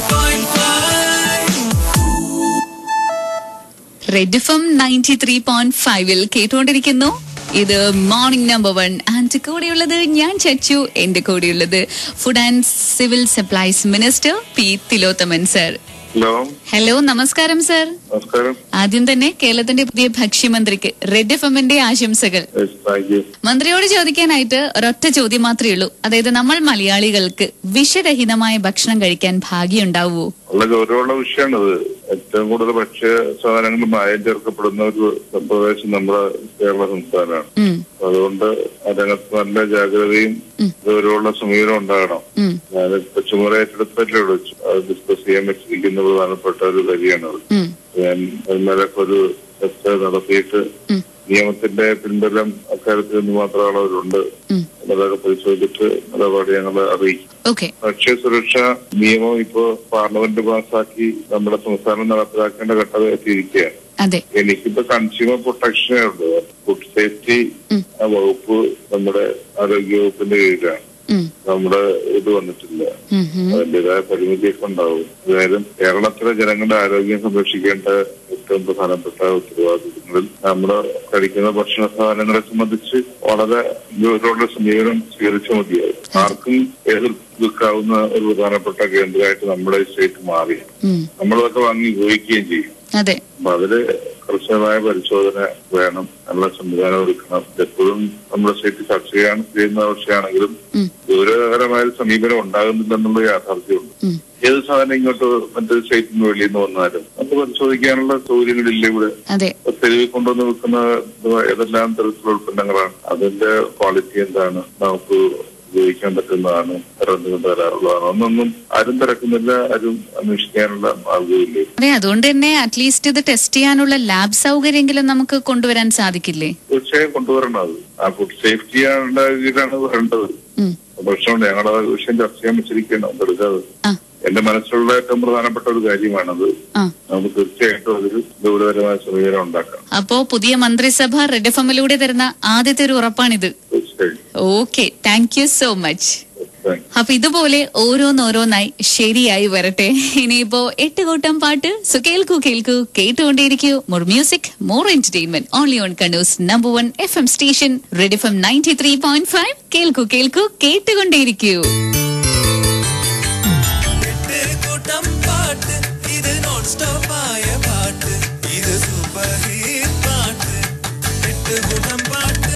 Red F M ninety three point ഫൈവിൽ കേട്ടുകൊണ്ടിരിക്കുന്നു ഇത് മോർണിംഗ് നമ്പർ വൺ ആൻഡ് കൂടെയുള്ളത് ഞാൻ ചച്ചു എന്റെ കൂടെയുള്ളത് food and civil supplies minister P Thilothaman sir hello hello നമസ്കാരം സർ നമസ്കാരം ആദ്യം തന്നെ കേരളത്തിന്റെ പുതിയ ഭക്ഷ്യമന്ത്രിക്ക് റെഡ് എഫ് എമ്മിന്റെ ആശംസകൾ Yes, thank you. മന്ത്രിയോട് ചോദിക്കാനായിട്ട് ഒരൊറ്റ ചോദ്യം മാത്രമേ ഉള്ളൂ അതായത് നമ്മൾ മലയാളികൾക്ക് വിഷരഹിതമായ ഭക്ഷണം കഴിക്കാൻ ഭാഗ്യമുണ്ടാവുമോ വളരെ ഗൗരവമുള്ള വിഷയമാണിത് ഏറ്റവും കൂടുതൽ ഭക്ഷ്യ സാധനങ്ങൾ മായം ചേർക്കപ്പെടുന്ന ഒരു പ്രദേശം നമ്മുടെ കേരള സംസ്ഥാനമാണ് ഉം, അതുകൊണ്ട് ആ രംഗത്ത് നല്ല ജാഗ്രതയും ഗൗരവമുള്ള സമീപനം ഉണ്ടാകണം ഉം, ഞാനിപ്പോ ചുമതല ഏറ്റെടുത്തല്ലേ ഉള്ളൂ അത് ഡിസ്കസ് ചെയ്യാൻ വെച്ചിരിക്കുന്ന പ്രധാനപ്പെട്ട ഒരു കാര്യമാണത് ഉം, ഞാൻ അതിന്മേലൊക്കെ ഒരു ചർച്ച നടത്തിയിട്ട് ഉം, നിയമത്തിന്റെ പിൻബലം അക്കാര്യത്തിൽ നിന്ന് മാത്രമുള്ളവരുണ്ട് ഉം. അതൊക്കെ പരിശോധിച്ചിട്ട് നിലപാട് ഞങ്ങൾ അറിയിക്കും ഓക്കെ ഭക്ഷ്യ സുരക്ഷാ നിയമം ഇപ്പോ പാർലമെന്റ് പാസാക്കി നമ്മുടെ സംസ്ഥാനം നടപ്പിലാക്കേണ്ട ഘട്ടം എത്തിയിരിക്കുകയാണ് അതെ എനിക്കിപ്പോ കൺസ്യൂമർ പ്രൊട്ടക്ഷനേ ഉള്ളൂ ഫുഡ് സേഫ്റ്റി ഉം. വകുപ്പ് നമ്മുടെ ആരോഗ്യ വകുപ്പിന്റെ കീഴിലാണ് ഉം, നമ്മുടെ ഇത് വന്നിട്ടില്ല ഉം, ഉം. അതിന്റേതായ പരിമിതിയൊക്കെ ഉണ്ടാവും ഏതായാലും കേരളത്തിലെ ജനങ്ങളുടെ ആരോഗ്യം സംരക്ഷിക്കേണ്ട ഏറ്റവും പ്രധാനപ്പെട്ട ഉത്തരവാദിത്തങ്ങളിൽ നമ്മൾ കഴിക്കുന്ന ഭക്ഷണ സാധനങ്ങളെ സംബന്ധിച്ച് വളരെ ഗൗരവമുള്ള സമീപനം സ്വീകരിച്ച മതിയാവും ആർക്കും ഏത് വിൽക്കാവുന്ന ഒരു പ്രധാനപ്പെട്ട കേന്ദ്രമായിട്ട് നമ്മുടെ ഈ സ്റ്റേറ്റ് മാറി ഉം, നമ്മളതൊക്കെ വാങ്ങി ഉപയോഗിക്കുകയും ചെയ്യും അതെ അപ്പൊ അതില് കർശനമായ പരിശോധന വേണം നല്ല സംവിധാനം എടുക്കണം എപ്പോഴും നമ്മുടെ സ്റ്റേറ്റ് ചർച്ച ചെയ്യാൻ ചെയ്യുന്ന വിഷയമാണെങ്കിലും ഉം, ഗൗരവകരമായ ഒരു സമീപനം ഉണ്ടാകുന്നില്ലെന്നുള്ള യാഥാർത്ഥ്യമുണ്ട് ഉം. ഏത് സാധനം ഇങ്ങോട്ട് മറ്റൊരു സ്റ്റേറ്റിൽ നിന്ന് വെളിയിൽ നിന്ന് വന്നാലും നമുക്ക് പരിശോധിക്കാനുള്ള സൗകര്യങ്ങളില്ല ഇവിടെ അതെ ഇപ്പൊ തെരുവിൽ കൊണ്ടുവന്ന് വിൽക്കുന്ന ഏതെല്ലാം തരത്തിലുള്ള ഉൽപ്പന്നങ്ങളാണ് അതിന്റെ ക്വാളിറ്റി എന്താണ് നമുക്ക് ഉപയോഗിക്കാൻ പറ്റുന്നതാണ് ഇറങ്ങുകൊണ്ട് തരാറുള്ളതാണ് ഒന്നൊന്നും ആരും തിരക്കുന്നില്ല ആരും അന്വേഷിക്കാനുള്ള മാർഗമില്ല അതെ അതുകൊണ്ട് തന്നെ അറ്റ്ലീസ്റ്റ് ഇത് ടെസ്റ്റ് ചെയ്യാനുള്ള ലാബ് സൗകര്യമെങ്കിലും നമുക്ക് കൊണ്ടുവരാൻ സാധിക്കില്ലേ തീർച്ചയായും കൊണ്ടുവരണം അത് ആ ഫുഡ് സേഫ്റ്റി കീഴിലാണ് വരേണ്ടത് ഉം, പ്രശ്നമുണ്ട് ഞങ്ങൾ ആ വിഷയം ചർച്ച ചെയ്യാൻ വെച്ചിരിക്കണം അതെടുക്കാതെ ആ എന്റെ മനസ്സിലുള്ള ഏറ്റവും പ്രധാനപ്പെട്ട ഒരു കാര്യമാണത് ആ നമുക്ക് തീർച്ചയായിട്ടും അതിൽ ഗൗരവകരമായ സമീപനം ഉണ്ടാക്കാം അപ്പോ പുതിയ മന്ത്രിസഭ റെഡ് എഫ് എമ്മിലൂടെ തരുന്ന ആദ്യത്തെ ഒരു ഉറപ്പാണിത് തീർച്ചയായും okay thank you so much thank അപ്പൊ ഇതുപോലെ ഓരോന്നോരോന്നായി ശരിയായി വരട്ടെ ഇനിയിപ്പോ എട്ട് കൂട്ടം പാട്ട് സോ കേൾക്കൂ കേൾക്കൂ കേട്ടുകൊണ്ടേയിരിക്കൂ more music more entertainment only on കണ്ണൂസ് number one F M station red F M ninety three point five കേൾക്കൂ കേൾക്കൂ കേട്ടുകൊണ്ടേയിരിക്കൂ